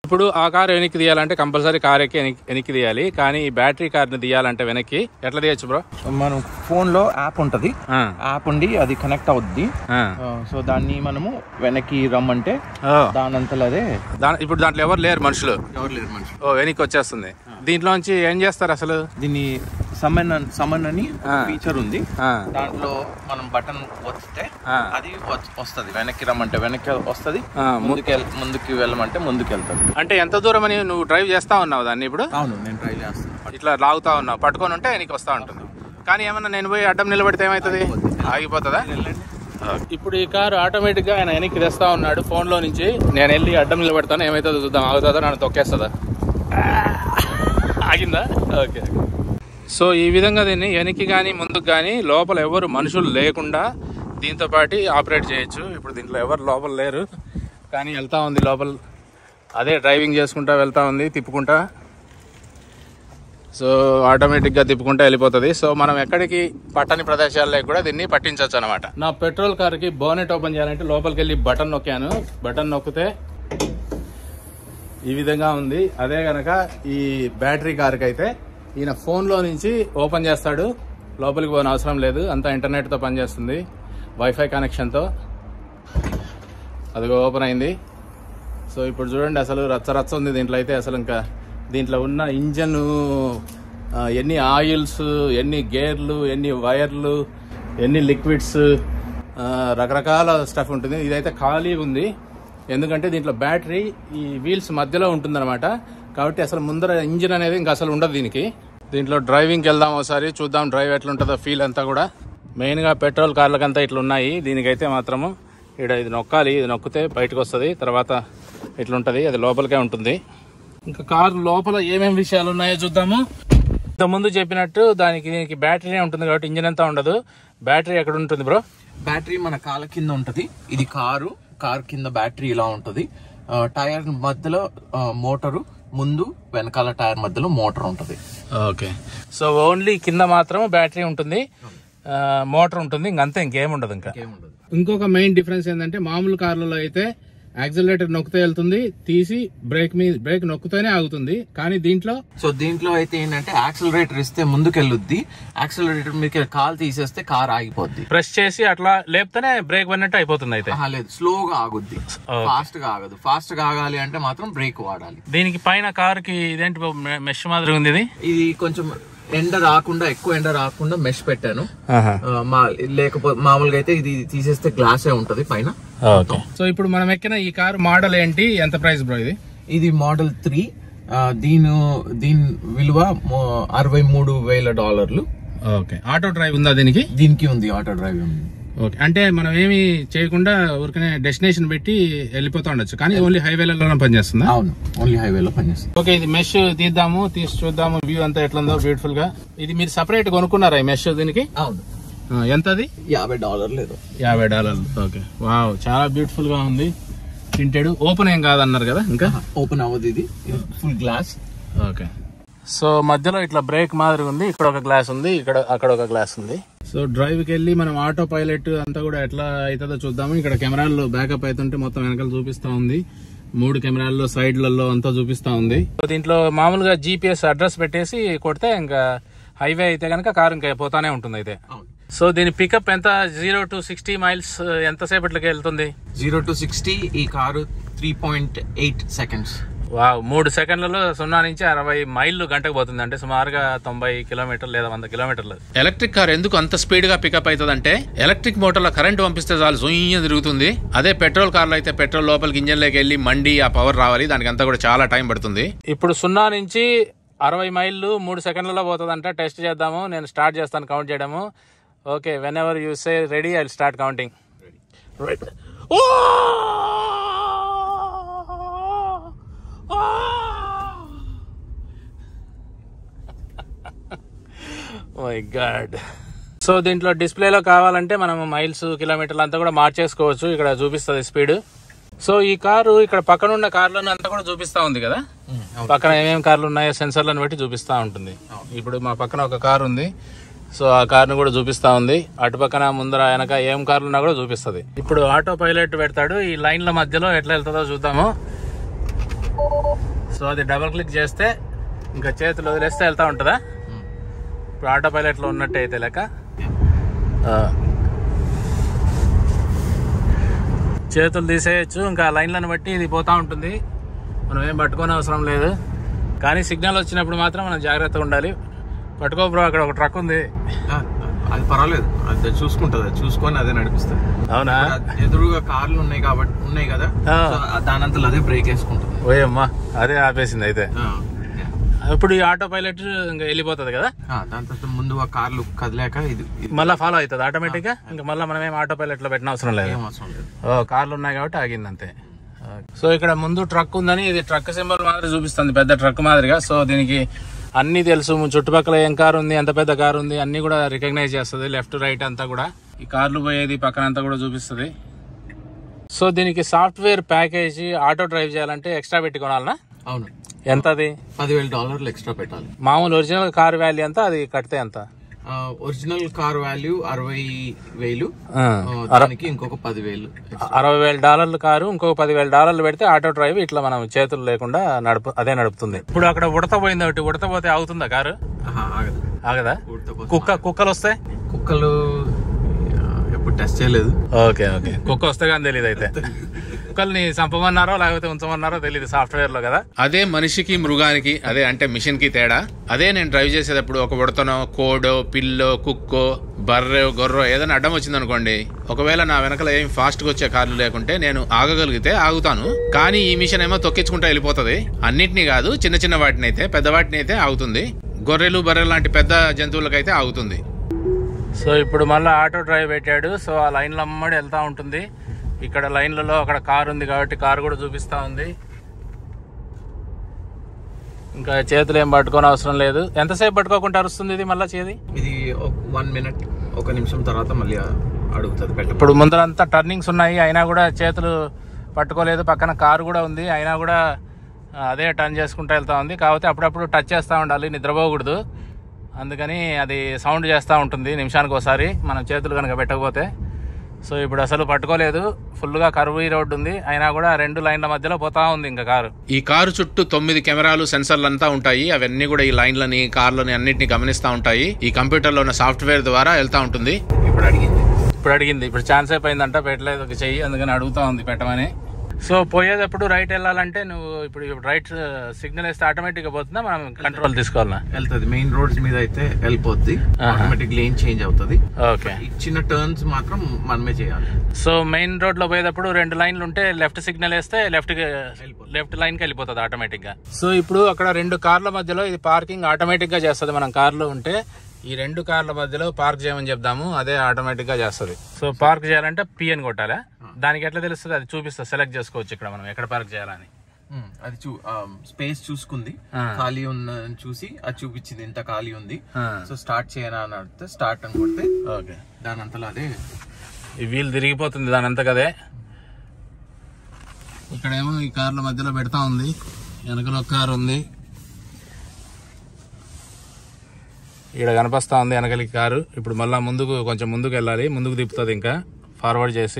ఇప్పుడు ఆ కారు వెనక్కి తీయాలంటే కంపల్సరీ కార్ ఎక్కి వెనక్కి వెనక్కి తీయాలి కానీ ఈ బ్యాటరీ కార్ని తీయాలంటే వెనక్కి ఎట్లా తీయచ్చు బ్రో మనం ఫోన్ లో యాప్ ఉంటది ఆ, యాప్ ఉండి అది కనెక్ట్ అవుద్ది ఆ. సో దాన్ని మనము వెనక్కి రమ్మంటే ఓ, దానంతలో అదే దా- ఇప్పుడు దాంట్లో ఎవరు లేరు మనుషులు ఎవరు లేరు మనిషి ఓ వెనక్కి వచ్చేస్తుంది దీంట్లోంచి ఏం చేస్తారు అసలు దీన్ని సమన్ సమన్ అని ఆ. ఫీచర్ ఉంది ఆ, దాంట్లో మనం బటన్ వస్తే ఆ. అది వస్తుంది వెనక్కి రమ్మంటే వెనక్కి వస్తుంది ఆ, ము- ముందుకు వెళ్- ముందుకు వెళ్ళమంటే ముందుకు వెళ్తుంది అంటే ఎంత దూరం అని నువ్వు డ్రైవ్ చేస్తా ఉన్నావు దాన్ని ఇప్పుడు అవును నేను ట్రై చేస్తాను ఇట్లా లాగుతా ఉన్నావు పట్టుకొని ఉంటే వెనక్కి వస్తా ఉంటుంది కానీ ఏమన్నా నేను పోయి అడ్డం నిలబడితే ఏమవుతుంది ఆగిపోతుందా ఇప్పుడు ఈ కారు ఆటోమేటిక్ గా ఆయన వెనక్కి తెస్తా ఉన్నాడు ఫోన్ లో నుంచి నేను వెళ్ళి అడ్డం నిలబెడతాను ఏమైతుందో చూద్దాం ఆగుతుందా నన్ను తొక్కేస్తుందా ఆగిందా ఓకే సో ఈ విధంగా దీన్ని వెనక్కి కానీ ముందుకు కానీ లోపల ఎవరు మనుషులు లేకుండా దీంతో పాటు ఆపరేట్ చేయొచ్చు ఇప్పుడు దీంట్లో ఎవరు లోపల లేరు కానీ వెళ్తా ఉంది లోపల అదే డ్రైవింగ్ చేసుకుంటా వెళ్తా ఉంది తిప్పుకుంటా సో ఆటోమేటిక్గా తిప్పుకుంటే వెళ్ళిపోతుంది సో మనం ఎక్కడికి పట్టని ప్రదేశాల్లో కూడా దీన్ని పట్టించవచ్చు అనమాట నా పెట్రోల్ కార్కి బోనెట్ ఓపెన్ చేయాలంటే లోపలికి వెళ్ళి బటన్ నొక్కాను బటన్ నొక్కితే ఈ విధంగా ఉంది అదే గనక ఈ బ్యాటరీ కార్కి అయితే ఈయన ఫోన్లో నుంచి ఓపెన్ చేస్తాడు లోపలికి పోని అవసరం లేదు అంతా ఇంటర్నెట్తో పనిచేస్తుంది వైఫై కనెక్షన్తో అదిగో ఓపెన్ అయింది సో ఇప్పుడు చూడండి అసలు రచ్చ రచ్చ ఉంది దీంట్లో అయితే అసలు ఇంకా దీంట్లో ఉన్న ఇంజన్ ఎన్ని ఆయిల్స్ ఎన్ని గేర్లు ఎన్ని వైర్లు ఎన్ని లిక్విడ్స్ రకరకాల స్టఫ్ ఉంటుంది ఇదైతే ఖాళీ ఉంది ఎందుకంటే దీంట్లో బ్యాటరీ ఈ వీల్స్ మధ్యలో ఉంటుందన్నమాట కాబట్టి అసలు ముందర ఇంజిన్ అనేది ఇంకా అసలు ఉండదు దీనికి దీంట్లో డ్రైవింగ్కి వెళ్దాం ఒకసారి చూద్దాం డ్రైవ్ ఎట్లుంటుందో ఫీల్ అంతా కూడా మెయిన్గా పెట్రోల్ కార్లకంతా ఇట్లా ఉన్నాయి దీనికైతే మాత్రము ఇక్కడ ఇది నొక్కాలి ఇది నొక్కితే బయటకు వస్తుంది తర్వాత ఇట్లుంటది అది లోపలికే ఉంటుంది ఇంకా కారు లోపల ఏమేమి విషయాలు ఉన్నాయో చూద్దాము ఇంతకుముందు చెప్పినట్టు దానికి దీనికి బ్యాటరీ ఉంటుంది కాబట్టి ఇంజిన్ అంతా ఉండదు బ్యాటరీ ఎక్కడ ఉంటుంది బ్రో బ్యాటరీ మన కాళ్ళ కింద ఉంటది ఇది కారు కార్ కింద బ్యాటరీ ఇలా ఉంటది ఆ, టైర్ మధ్యలో ఆ, మోటారు ముందు వెనకాల టైర్ మధ్యలో మోటార్ ఉంటది ఓకే సో ఓన్లీ కింద మాత్రం బ్యాటరీ ఉంటుంది మోటార్ ఉంటుంది ఇంకంతే ఇంకేం ఉండదు ఇంకా ఏముండదు ఇంకొక మెయిన్ డిఫరెన్స్ ఏంటంటే మామూలు కార్లలో అయితే యాక్సిలరేటర్ నొక్కితే వెళ్తుంది తీసి బ్రేక్ మీద బ్రేక్ నొక్కుతూనే ఆగుతుంది కానీ దీంట్లో సో దీంట్లో అయితే ఏంటంటే యాక్సిలరేటర్ ఇస్తే ముందుకెళ్ళుద్ది యాక్సిలరేటర్ మీకు కాల్ తీసేస్తే కార్ ఆగిపోద్ది ప్రెస్ చేసి అట్లా లేపితేనే బ్రేక్ పడినట్టు అయిపోతుంది అయితే ఆహా, లేదు స్లోగా ఆగుద్ది ఫాస్ట్ గా ఆగదు ఫాస్ట్ గా ఆగాలి అంటే మాత్రం బ్రేక్ వాడాలి దీనికి పైన కారుకి ఇదేంటి బాబు, మె- మెష్ మాదిరి ఉంది ఇది ఇది కొంచెం ఎండ రాకుండా ఎక్కువ ఎండ రాకుండా మెష్ పెట్టాను ఆ, మా లేకపోతే మామూలుగా అయితే ఇది తీసేస్తే గ్లాసే ఉంటది పైన ఓకే సో ఇప్పుడు మనం ఎక్కిన ఈ కారు మోడల్ ఏంటి ఎంత ప్రైస్ బ్రో ఇది ఇది మోడల్ త్రీ దీని దీని విలువ మో- అరవై మూడు వేల డాలర్లు ఓకే ఆటో డ్రైవ్ ఉందా దీనికి దీనికి ఉంది ఆటో డ్రైవ్ ఓకే అంటే మనం ఏమి చేయకుండా ఊరికనే డెస్టినేషన్ పెట్టి వెళ్ళిపోతా ఉండొచ్చు కానీ ఓన్లీ హైవేలలో పనిచేస్తుందా అవును ఓన్లీ హైవేలో పనిచేస్తుంది ఓకే ఇది మెష్ తీద్దాము తీసి చూద్దాము వ్యూ అంతా ఎట్లుందో బ్యూటిఫుల్ గా ఇది మీరు సపరేట్ కొనుక్కున్నారా ఈ మెష్ దీనికి అవును ఆ, ఎంత అది యాభై డాలర్ లేదు యాభై డాలర్లు ఓకే వావ్ చాలా బ్యూటిఫుల్ గా ఉంది ప్రింటెడ్ ఓపెన్ ఏం కాదన్నారు కదా ఇంకా ఓపెన్ అవ్వదు ఇది ఫుల్ గ్లాస్ ఓకే సో మధ్యలో ఇట్లా బ్రేక్ మాదిరి ఉంది ఇక్కడ ఒక గ్లాస్ ఉంది ఇక్కడ అక్కడ ఒక గ్లాస్ ఉంది సో డ్రైవ్ కి వెళ్ళి మనం ఆటో పైలట్ అంతా కూడా ఎట్లా అవుతుందో చూద్దాము ఇక్కడ కెమెరాల్లో బ్యాకప్ అవుతుంటే మొత్తం వెనకాల చూపిస్తా ఉంది మూడు కెమెరాల్లో సైడ్లలో అంతా చూపిస్తా ఉంది సో దీంట్లో మామూలుగా జీపీఎస్ అడ్రస్ పెట్టేసి కొడితే ఇంకా హైవే అయితే కనుక కారు ఇంకా పోతానే ఉంటుంది అయితే అవును సో దీని పికప్ ఎంత జీరో టు సిక్స్టీ మైల్స్ ఎంతసేపట్లకి వెళ్తుంది జీరో టు సిక్స్టీ ఈ కారు three point eight seconds wow మూడు సెకండ్లలో సున్నా నుంచి అరవై మైళ్ళు గంటకు పోతుంది అంటే సుమారుగా తొంభై కిలోమీటర్లు లేదా వంద కిలోమీటర్లు ఎలక్ట్రిక్ కార్ ఎందుకు అంత స్పీడ్ గా పికప్ అవుతుంది అంటే ఎలక్ట్రిక్ మోటార్లో కరెంట్ పంపిస్తే చాలు జూయ్య తిరుగుతుంది అదే పెట్రోల్ కార్లో అయితే పెట్రోల్ లోపలికి ఇంజన్ లోకి వెళ్ళి మండి ఆ పవర్ రావాలి దానికి అంతా కూడా చాలా టైం పడుతుంది ఇప్పుడు సున్నా నుంచి అరవై మైళ్ళు మూడు సెకండ్లలో పోతుందంట టెస్ట్ చేద్దాము నేను స్టార్ట్ చేస్తాను కౌంట్ చేయడము okay whenever you say ready I start counting right my God so దీంట్లో డిస్ప్లేలో కావాలంటే మనం మైల్స్ కిలోమీటర్లు అంతా కూడా మార్చేసుకోవచ్చు ఇక్కడ చూపిస్తుంది స్పీడ్ సో ఈ కారు ఇక్కడ పక్కన ఉన్న కార్లను అంతా కూడా చూపిస్తా ఉంది కదా పక్కన ఏమేమి కార్లు ఉన్నాయో సెన్సర్లను బట్టి చూపిస్తా ఉంటుంది ఇప్పుడు మా పక్కన ఒక కారు ఉంది సో ఆ కార్ను కూడా చూపిస్తా ఉంది అటు పక్కన ముందర వెనక ఏం కార్లు ఉన్నా కూడా చూపిస్తుంది ఇప్పుడు ఆటో పైలట్ పెడతాడు ఈ లైన్ల మధ్యలో ఎట్లా వెళ్తుందో చూద్దాము సో అది డబుల్ క్లిక్ చేస్తే ఇంకా చేతులు వదిలేస్తే వెళ్తా ఉంటుందా ఇప్పుడు ఆటో పైలట్లో ఉన్నట్టు అయితే లెక్క ఆ. చేతులు తీసేయచ్చు ఇంకా లైన్లను బట్టి ఇది పోతా ఉంటుంది మనం ఏం పట్టుకోని అవసరం లేదు కానీ సిగ్నల్ వచ్చినప్పుడు మాత్రం మనం జాగ్రత్తగా ఉండాలి పట్టుకో బ్రో అక్కడ ఒక ట్రక్ ఉంది ఆ, అది పర్వాలేదు అది చూసుకుంటది అది చూసుకొని అదే నడిపిస్తుంది అవునా ఎదురుగా కార్లు ఉన్నాయి కాబట్టి ఉన్నాయి కదా ఆ. సో దానంతలో అదే బ్రేక్ వేసుకుంటుంది ఓయమ్మా అదే ఆపేసింది అయితే ఆ, ఇప్పుడు ఈ ఆటో పైలట్ ఇంకా వెళ్ళిపోతుంది కదా ఆ, దాని తర్వాత ముందు ఆ కార్లు కదిలాక ఇది ఇది మళ్ళీ ఫాలో అవుతుంది ఆటోమేటిక్గా ఇంకా మళ్ళీ మనం ఏం ఆటో పైలట్లో పెట్టిన అవసరం లేదు ఏం అవసరం లేదు ఓ కార్లు ఉన్నాయి కాబట్టి ఆగింది అంతే సో ఇక్కడ ముందు ట్రక్ ఉందని ఇది ట్రక్ సింబల్ మాదిరి చూపిస్తుంది పెద్ద ట్రక్ మాదిరిగా సో దీనికి అన్ని తెలుసు చుట్టుపక్కల ఏం కారు ఉంది ఎంత పెద్ద కారు ఉంది అన్ని కూడా రికగ్నైజ్ చేస్తుంది లెఫ్ట్ రైట్ అంతా కూడా ఈ కార్లు పోయేది పక్కన అంతా కూడా చూపిస్తుంది సో దీనికి సాఫ్ట్వేర్ ప్యాకేజీ ఆటో డ్రైవ్ చేయాలంటే ఎక్స్ట్రా పెట్టి కొనాలనా అవును ఎంత అది పదివేల డాలర్లు ఎక్స్ట్రా పెట్టాలి మామూలు ఒరిజినల్ కార్ వాల్యూ ఎంత అది కడితే ఎంత ఆ, ఒరిజినల్ కార్ వాల్యూ అరవై వేలు ఆ, ఆ, దానికి ఇంకొక పదివేలు అరవై వేల డాలర్ల కారు ఇంకొక పదివేల డాలర్లు పెడితే ఆటో డ్రైవ్ ఇట్లా మనం చేతులు లేకుండా నడుపు అదే నడుపుతుంది ఇప్పుడు అక్కడ ఉడత పోయింది ఒకటి ఉడత పోతే అవుతుందా కారు ఆహా, ఆగదు ఆగదా ఉడత కోసం. కుక్క కుక్కలు వస్తాయి కుక్కలు ఆ, ఎప్పుడు టెస్ట్ చేయలేదు ఓకే ఓకే కుక్క వస్తే కానీ తెలియదు అయితే కుక్కల్ని చంపమన్నారో లేకపోతే ఉంచమన్నారో తెలియదు సాఫ్ట్వేర్ లో కదా అదే మనిషికి మృగానికి అదే అంటే మిషన్ కి తేడా అదే నేను డ్రైవ్ చేసేటప్పుడు ఒక ఉడతనో కోడో పిల్లో కుక్కో బర్రె గొర్రె ఏదైనా అడ్డం వచ్చింది అనుకోండి ఒకవేళ నా వెనకాల ఏం ఫాస్ట్ గా వచ్చే కార్లు లేకుంటే నేను ఆగగలిగితే ఆగుతాను కానీ ఈ మిషన్ ఏమో తొక్కించుకుంటూ వెళ్ళిపోతుంది అన్నిటినీ కాదు చిన్న చిన్న వాటిని అయితే పెద్ద వాటిని అయితే ఆగుతుంది గొర్రెలు బర్రెలు లాంటి పెద్ద జంతువులకైతే ఆగుతుంది సో ఇప్పుడు మళ్ళీ ఆటో డ్రైవ్ పెట్టాడు సో ఆ లైన్లో అమ్మడి వెళ్తా ఉంటుంది ఇక్కడ లైన్లలో అక్కడ కారు ఉంది కాబట్టి కారు కూడా చూపిస్తా ఉంది ఇంకా చేతులు ఏం పట్టుకోని అవసరం లేదు ఎంతసేపు పట్టుకోకుండా అరుస్తుంది ఇది మళ్ళీ చేది ఇది వన్ మినిట్ ఒక నిమిషం తర్వాత మళ్ళీ అడుగుతుంది పెట్ట ఇప్పుడు ముందరంతా టర్నింగ్స్ ఉన్నాయి అయినా కూడా చేతులు పట్టుకోలేదు పక్కన కారు కూడా ఉంది అయినా కూడా ఆ, అదే టర్న్ చేసుకుంటూ వెళ్తా ఉంది కాకపోతే అప్పుడప్పుడు టచ్ చేస్తూ ఉండాలి నిద్రపోకూడదు అందుకని అది సౌండ్ చేస్తూ ఉంటుంది నిమిషానికి ఒకసారి మనం చేతులు కనుక పెట్టకపోతే సో ఇప్పుడు అసలు పట్టుకోలేదు ఫుల్గా కర్వీ రోడ్డు ఉంది అయినా కూడా రెండు లైన్ల మధ్యలో పోతా ఉంది ఇంకా కారు ఈ కారు చుట్టూ తొమ్మిది కెమెరాలు సెన్సర్లు అంతా ఉంటాయి అవన్నీ కూడా ఈ లైన్లని కార్లని అన్నిటిని గమనిస్తూ ఉంటాయి ఈ కంప్యూటర్లో ఉన్న సాఫ్ట్వేర్ ద్వారా వెళ్తా ఉంటుంది ఇప్పుడు అడిగింది ఇప్పుడు అడిగింది ఇప్పుడు ఛాన్స్ అయిపోయిందంట పెట్టలేదు ఒక చెయ్యి అందుకని అడుగుతా ఉంది పెట్టమని సో పోయేటప్పుడు రైట్ వెళ్ళాలంటే నువ్వు ఇప్పుడు రైట్ సిగ్నల్ వేస్తే ఆటోమేటిక్గా పోతుందా మనం కంట్రోల్ తీసుకోవాలా వెళ్తుంది మెయిన్ రోడ్స్ మీద అయితే వెళ్ళిపోద్ది ఆహా. ఆటోమేటిక్ లేన్ చేంజ్ అవుతుంది ఓకే ఈ చిన్న టర్న్స్ మాత్రం మనమే చేయాలి సో మెయిన్ రోడ్ లో పోయేటప్పుడు రెండు లైన్లు ఉంటే లెఫ్ట్ సిగ్నల్ వేస్తే లెఫ్ట్ లెఫ్ట్ లైన్ కి వెళ్ళిపోతుంది ఆటోమేటిక్ గా సో ఇప్పుడు అక్కడ రెండు కార్ల మధ్యలో ఇది పార్కింగ్ ఆటోమేటిక్ గా చేస్తుంది మనం కార్లో ఉంటే ఈ రెండు కార్ల మధ్యలో పార్క్ చేయమని చెప్దాము అదే ఆటోమేటిక్ గా చేస్తుంది సో పార్క్ చేయాలంటే పి అని కొట్టాలా దానికి ఎట్లా తెలుస్తుంది అది చూపిస్తా సెలెక్ట్ చేసుకోవచ్చు ఇక్కడ మనం ఎక్కడ పార్క్ చేయాలని ఉమ్, అది చూ స్పేస్ చూసుకుంది ఆ. ఖాళీ ఉన్న చూసి అది చూపించింది ఇంత ఖాళీ ఉంది ఆ. సో స్టార్ట్ చేయనా అని అడిగితే స్టార్ట్ అని కొడితే ఓకే దాని అంతలో అదే ఈ వీల్ తిరిగిపోతుంది దాని అంతా కదే ఇక్కడేమో ఈ కార్ల మధ్యలో పెడతా ఉంది వెనకలో ఒక కారు ఉంది ఇక్కడ కనిపిస్తా ఉంది వెనకలికి కారు ఇప్పుడు మళ్ళా ముందుకు కొంచెం ముందుకు వెళ్ళాలి ముందుకు తిప్పుతుంది ఇంకా ఫార్వర్డ్ చేసి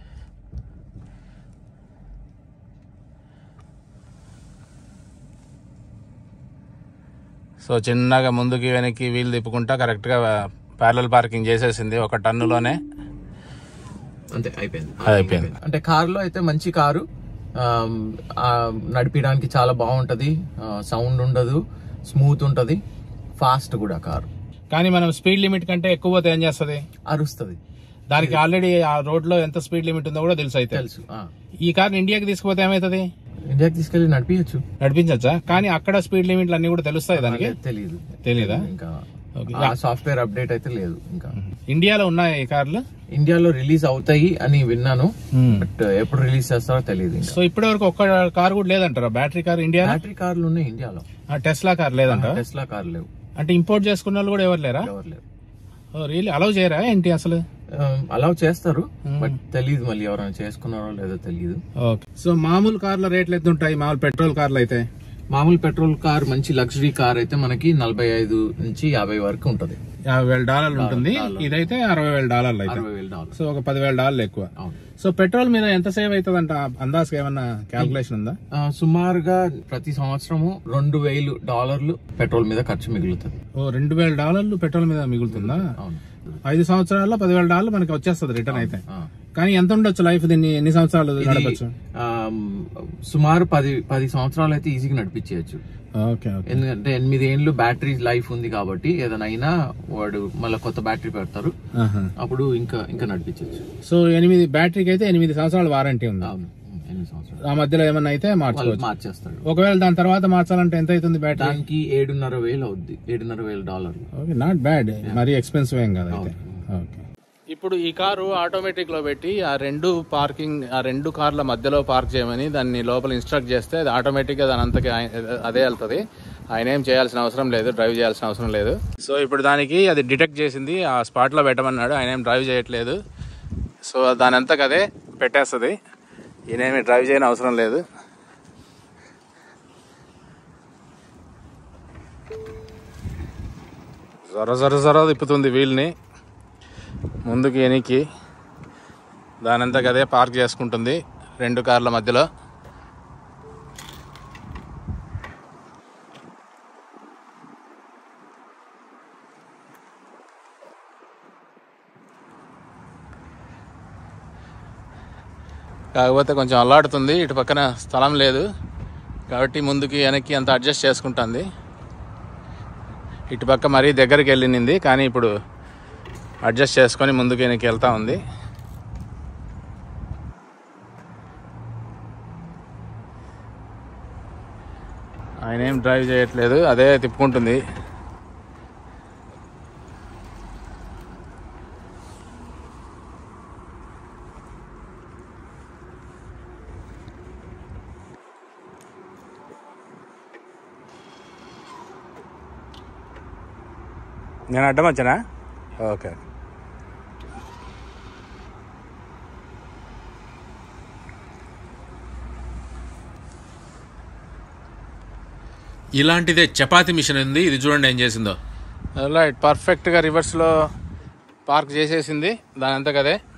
సో చిన్నగా ముందుకి వెనక్కి వీలు తిప్పుకుంటా కరెక్ట్గా ప్యారల్ పార్కింగ్ చేసేసింది ఒక టన్నులోనే అంతే అయిపోయింది అయిపోయింది అంటే కారులో అయితే మంచి కారు ఆమ్, ఆ, నడిపించడానికి చాలా బాగుంటది సౌండ్ ఉండదు స్మూత్ ఉంటది ఫాస్ట్ కూడా కారు కానీ మనం స్పీడ్ లిమిట్ కంటే ఎక్కువ పోతే ఏం చేస్తుంది అరుస్తుంది దానికి ఆల్రెడీ ఆ రోడ్ లో ఎంత స్పీడ్ లిమిట్ ఉందో కూడా తెలుసు అయితే తెలుసు ఆ. ఈ కార్ ఇండియాకి తీసుకుపోతే ఏమైతుంది ఇండియాకి తీసుకెళ్లి నడిపించచ్చు నడిపించచ్చా కానీ అక్కడ స్పీడ్ లిమిట్లు అన్ని కూడా తెలుస్తాయి దానికి తెలియదు తెలీదా ఇంకా ఓకే. ఆ సాఫ్ట్వేర్ అప్డేట్ అయితే లేదు ఇంకా ఇండియాలో ఉన్నాయి ఈ కార్లు ఇండియాలో రిలీజ్ అవుతాయి అని విన్నాను బట్ ఎప్పుడు రిలీజ్ చేస్తారో తెలియదు ఇంకా సో ఇప్పటి వరకు ఒక్క కార్ కూడా లేదంటారా బ్యాటరీ కార్ ఇండియా బ్యాటరీ కార్లు ఉన్నాయి ఇండియాలో టెస్లా కార్ లేదంట టెస్లా కార్ లేవు అంటే ఇంపోర్ట్ చేసుకున్న వాళ్ళు కూడా ఎవరు లేరా ఎవరు లేరు రియల్లీ అలౌ చేయరా ఏంటి అసలు అలౌ చేస్తారు బట్ తెలియదు మళ్ళీ ఎవరైనా చేసుకున్నారో లేదో తెలియదు ఓకే సో మామూలు కార్ల రేట్లు ఎంత ఉంటాయి మామూలు పెట్రోల్ కార్లు అయితే మామూలు పెట్రోల్ కార్ మంచి లగ్జరీ కార్ అయితే మనకి నలభై ఐదు నుంచి యాభై వరకు ఉంటది యాభై వేల డాలర్లు ఉంటుంది ఇదైతే అరవై వేల డాలర్లు అయితే అరవై వేల డాలర్ సో ఒక పదివేల డాలర్లు ఎక్కువ అవును సో పెట్రోల్ మీద ఎంత సేవ్ అవుతుందంట అందాజుగా ఏమన్నా క్యాల్కులేషన్ ఉందా ఆ, సుమారుగా ప్రతి సంవత్సరము రెండు వేలు డాలర్లు పెట్రోల్ మీద ఖర్చు మిగులుతుంది ఓ రెండు వేల డాలర్లు పెట్రోల్ మీద మిగులుతుందా అవును ఐదు సంవత్సరాల్లో పదివేల డాలర్లు మనకి వచ్చేస్తుంది రిటర్న్ అయితే ఆ. కానీ ఎంత ఉండొచ్చు లైఫ్ దీన్ని ఎన్ని సంవత్సరాలు నడపచ్చు ఆ, సుమారు పది పది సంవత్సరాలు అయితే ఈజీగా నడిపించేయచ్చు ఓకే ఓకే ఎందుకంటే ఎనిమిది ఏళ్ళు బ్యాటరీ లైఫ్ ఉంది కాబట్టి ఏదైనా అయినా వాడు మళ్ళీ కొత్త బ్యాటరీ పెడతారు ఆహా. అప్పుడు ఇంకా ఇంకా నడిపించవచ్చు సో ఎనిమిది బ్యాటరీకి అయితే ఎనిమిది సంవత్సరాల వారంటీ ఉంది అవును ఎనిమిది సంవత్సరాలు ఆ మధ్యలో ఏమన్నా అయితే వాళ్ళు మార్చుకోవచ్చు మార్చేస్తాడు ఒకవేళ దాని తర్వాత మార్చాలంటే ఎంత అవుతుంది బ్యాటరీ దానికి ఏడున్నర వేలు అవుద్ది ఏడున్నర వేల డాలర్లు ఓకే నాట్ బ్యాడ్ మరీ ఎక్స్పెన్సివ్ ఏం కాదు అయితే ఓకే ఇప్పుడు ఈ కారు ఆటోమేటిక్ లో పెట్టి ఆ రెండు పార్కింగ్ ఆ రెండు కార్ల మధ్యలో పార్క్ చేయమని దాన్ని లోపల ఇన్స్ట్రక్ట్ చేస్తే అది ఆటోమేటిక్ గా దాని అంతకి ఆయ- అదే వెళ్తుంది ఆయన ఏం చేయాల్సిన అవసరం లేదు డ్రైవ్ చేయాల్సిన అవసరం లేదు సో ఇప్పుడు దానికి అది డిటెక్ట్ చేసింది ఆ స్పాట్ లో పెట్టమన్నాడు ఆయన ఏం డ్రైవ్ చేయట్లేదు సో దాని అంతకు అదే పెట్టేస్తుంది ఈయనేమి డ్రైవ్ చేయని అవసరం లేదు జర జర జర తిప్పుతుంది వీల్ని ముందుకి వెనక్కి దానంతకు అదే పార్క్ చేసుకుంటుంది రెండు కార్ల మధ్యలో కాకపోతే కొంచెం అల్లాడుతుంది ఇటు పక్కన స్థలం లేదు కాబట్టి ముందుకి వెనక్కి అంత అడ్జస్ట్ చేసుకుంటుంది ఇటు పక్క మరీ దగ్గరికి వెళ్ళింది కానీ ఇప్పుడు అడ్జస్ట్ చేసుకొని ముందుకు వెనక్కి వెళ్తా ఉంది ఆయన ఏం డ్రైవ్ చేయట్లేదు అదే తిప్పుకుంటుంది నేను అడ్డం వచ్చానా ఓకే ఇలాంటిదే చపాతి మిషన్ ఉంది ఇది చూడండి ఏం చేసిందో రైట్ పర్ఫెక్ట్గా రివర్స్లో పార్క్ చేసేసింది దాని అంతా కదే